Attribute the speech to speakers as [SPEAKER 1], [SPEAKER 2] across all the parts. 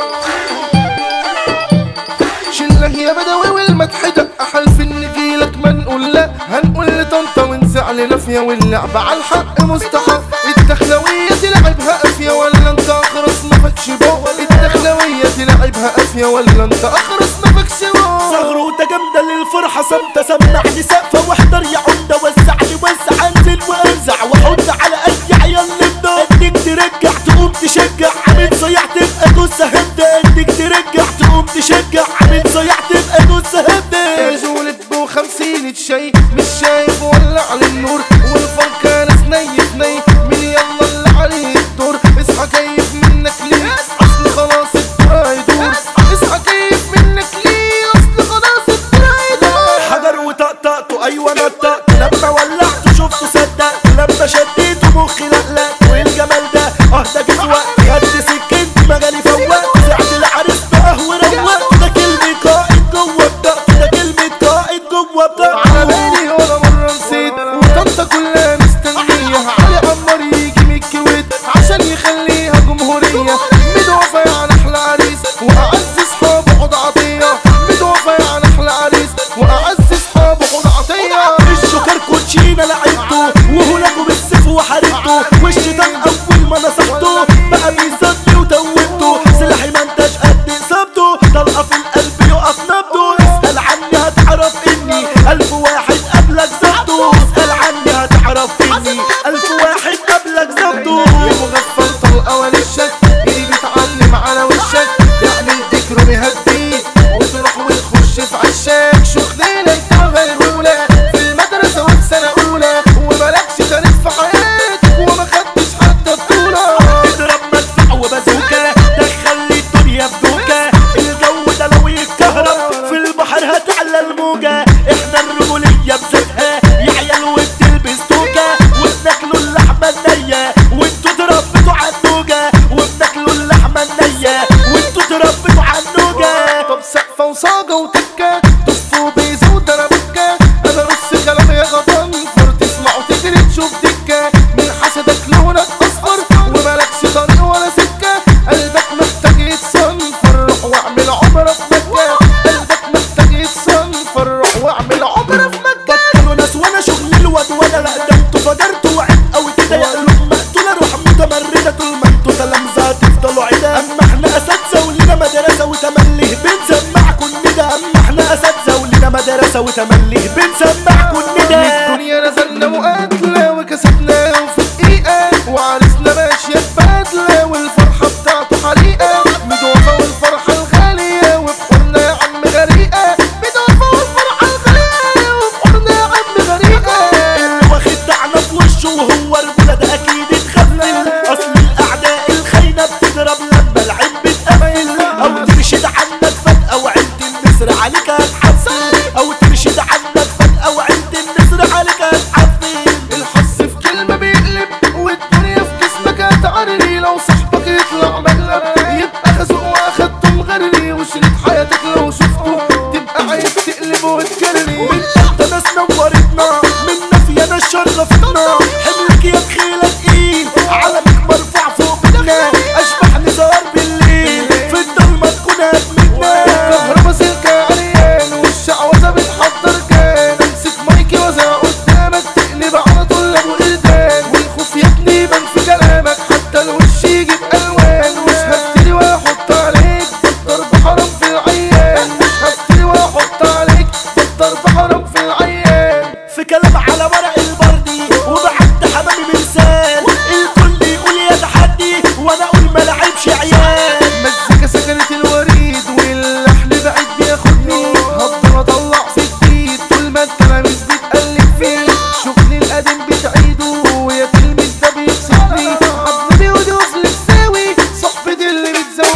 [SPEAKER 1] شله يا بدوي والمدح ده احلف ان جيلك ما نقول لا هنقول لطنطا ونزع لنافية واللعب على الحق مستحق الدخلوية تلعبها قافية ولا انت اخرس ما فكش بو الدخلوية تلعبها قافية ولا انت اخرس ما فكش بو
[SPEAKER 2] زغروطة جامدة للفرحة صمتة سمعني سقفة واحضر يا عمدة وزع لي وزع انزل وارزع واحط على اي عيال نبدا اديك ترجع تقوم تشجع عامل صياع تبقى جثة هبدة اديك ترجع تقوم تشجع عامل صياع تبقى جثة هبدة
[SPEAKER 1] جولة بو خمسين شي مش شايف ولع على النور والفرق ناس ني في ني من يلا اللي عليه الدور اصحى كيف منك ليه اصل خلاص الدور هيدور اصحى كيف منك ليه اصل خلاص الدور هيدور
[SPEAKER 2] حجر وطقطقته ايوه نطقت لما ولعت شفت صدقت لما شديته مخي لقلق والجمال ده اه ده جه في وقت خدت سكنتي مجالي فوقت سعت العريس بقى وروقت ده كلمة قائد جوه بطاقته ده كلمة قائد جوه
[SPEAKER 1] على
[SPEAKER 2] بطاقته
[SPEAKER 1] بالي ولا مرة نسيت وطنطا كلها مستنية علي عمار يجي من الكويت عشان يخليها جمهورية مدوفة على أحلى عريس وأعز صحابه حوض عطية مدوفة على أحلى عريس وأعز صحابه حوض عطية
[SPEAKER 2] الشكر كوتشينا لعبته وهلاكوا بالسيف وحاربته والشيطان اول ما نصحته بقى بيصدي وتوبته سلاحي ما انتش قد اصابته طلقه في القلب يقف نبضه اسال عني هتعرف اني الف واحد قبلك ظبطه اسال عني هتعرف اني الف واحد قبلك ظبطه
[SPEAKER 1] مغفل طلقة وللشك اللي بيتعلم على وشك يعمل ذكره بيهديك وتروح وتخش في عشاك شو خلينا انت غيرولة في المدرسة وفي سنة أولى ومالكش تاريخ في حياتك وما خدتش حتى بطولة
[SPEAKER 2] اضرب مدفع وبازوكا دخل لي الدنيا بدوكا الجو ده لو يتكهرب في البحر هتعلى الموجة احنا الرجولية بذاتها يا عيال وبتلبس توكا وبناكلوا اللحمة النية وانتوا تربيتوا على النوجة وبناكلوا اللحمة النية وانتوا تربيتوا على النوجة
[SPEAKER 1] طب سقفة وصاجة وتكة طف وبيزة ودربكة أنا نص كلام يا غضن فر تسمع وتجري تشوف دكة من حسدك لونك أصفر ومالكش طريق ولا سكة قلبك محتاج يتصنفر روح واعمل عمرة في مكة قلبك محتاج يتصنفر روح واعمل عمرة في مكة
[SPEAKER 2] بطلوا ناس وانا شغل الواد وانا لا ده انتوا فجرتوا وعيب قوي كده يا قلوب مقتولة روح متمردة طول ما انتوا تلامذة تفضلوا عدا اما احنا اساتذة ولينا مدرسة وتمليه بنسمعكوا الندى اما احنا اساتذة ولينا مدرسة وتمليه بنسمعكوا الندى
[SPEAKER 1] الدنيا نزلنا وقتلة وكسبنا وفي دقيقة وعرسنا ماشية ببدلة والفرحة بتاعته حريقة مدوفة والفرحة الغالية وبحورنا يا عم غريقة مدوفة والفرحة الغالية وبحورنا يا عم غريقة
[SPEAKER 2] اللي واخد طعنة في وشه وهو رجولة ده اكيد اتخفل اصل الاعداء الخاينة بتضرب لما العين بتقفل او ترشد عنك فجأة وعيلة النسر عليك هتحفل او ترشد عنك فجأة وعيلة النسر عليك هتحفل
[SPEAKER 1] الحظ في كلمة بيقلب والدنيا في جسمك هتعرري لو صاحبك يطلع مقلب يبقى خازوق واخدته مغرري وشريط حياتك لو شفته تبقى عيب تقلب وتجري
[SPEAKER 2] من تحت ناس نورتنا من نفينا شرفتنا حملك يا تخيلة تقيل علمك مرفوع فوق بنا اشبح نزار بالليل في الضلمة تكون هتمتنا
[SPEAKER 1] كهربا سلكة عريان والشعوذة بتحضر كان امسك مايكي وزع قدامك تقلب على طول ابو قردان والخوف يا ابني يبان في كلامك حتى الوش يجيب الوان مش هفتري ولا احط عليك بالضرب حرام في العيان مش هفتري ولا احط عليك بالضرب حرام في العيان
[SPEAKER 2] في كلام على ورق البردي وبعد حمامي مرسال الكل يقول يا تحدي وانا اقول ما لعبش عيال
[SPEAKER 1] مزيكا سكنت الوريد واللحن بعيد بياخدني هفضل اطلع في جديد طول ما التلاميذ بتقلب فيه شغلي القديم بتعيده ويا تلميذ ده بيبسطني حبيبي ودوف للساوي صحبتي اللي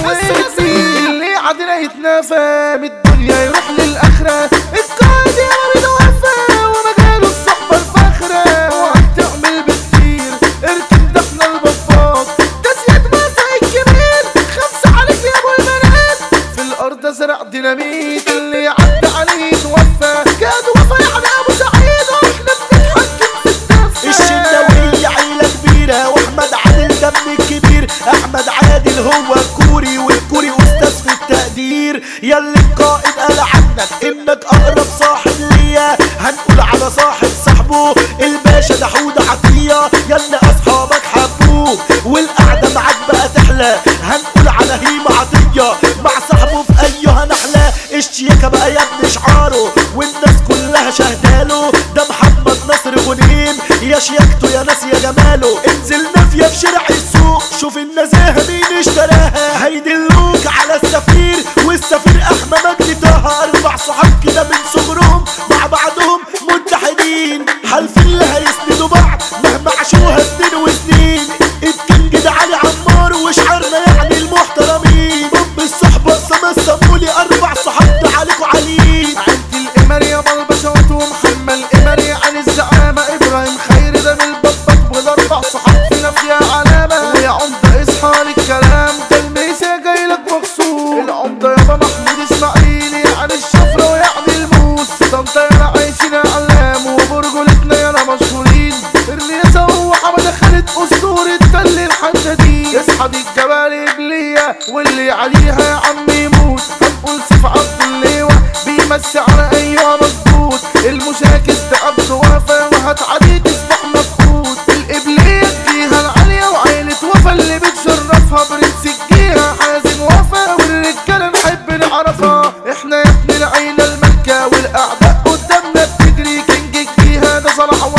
[SPEAKER 1] بتزودني اللي عادنا يتنافى من الدنيا يروح للاخره القائد يا مريض وفا ومجاله الصحبه الفاخره وهتعمل بكتير اركن ده احنا البطاط تسيد مسا الكبير خمسه عليك يا ابو البنات في الارض زرع ديناميت اللي عدى عليه توفى كاد وفى يعني ابو سعيد واحنا بنتحكم في الدفه
[SPEAKER 2] الشناوية عيلة كبيرة واحمد عادل دم كبير احمد عادل هو الكوري والكوري استاذ ياللي القائد قال عنك انك اقرب صاحب ليا هنقول على صاحب صاحبه الباشا ده حوده عطيه ياللي اصحابك حبوك والقعده معاك بقى تحلى هنقول على هيمه عطيه مع صاحبه في ايها نحله الشياكه بقى يا ابن شعاره والناس كلها شهداله ده محمد نصر غنيم يا شياكته يا ناس يا جماله انزل نافيه في شارع السوق شوف النزاهه مين اشتراها هيدلوك على السفير والسفير احمد مجدي طه اربع صحاب كده من صغرهم مع بعضهم متحدين حالفين اللي هيسندوا بعض مهما عاشوها سنين وسنين الكينج ده علي عمار وشعرنا يعني المحترمين ام الصحبه سما السمولي اربع صحاب ده عليكوا عاليين
[SPEAKER 1] عيلة القمري يا بلبشوات ومحمد القمري عن الزعامة إبراهيم خير ده من البطبط والأربع صحاب فينا فيها علامة ويا عمدة اصحى للكلام ده الميسا جاي لك مخصوص العمدة يابا محمود إسماعيل يعني الشفرة ويعني الموس طنطا يانا عايشين أعلام وبرجولتنا يانا مشهورين الرياسة هو حمد خالد أسطورة تل الحدادين اصحى دي الجبال إبلية واللي عليها يا عم يموت هنقول سيف عبد الليوة بيمسي على أيها مظبوط المشاكس ده عبد وفا وهتعدي تصبح مفقود الإبلية فيها العالية وعيلة وفا اللي بتشرفها برنس الجيها حازم وفا والرجالة نحب نعرفها احنا يا ابن العيلة الملكة والأعداء قدامنا بتجري كينج الجيها ده صلاح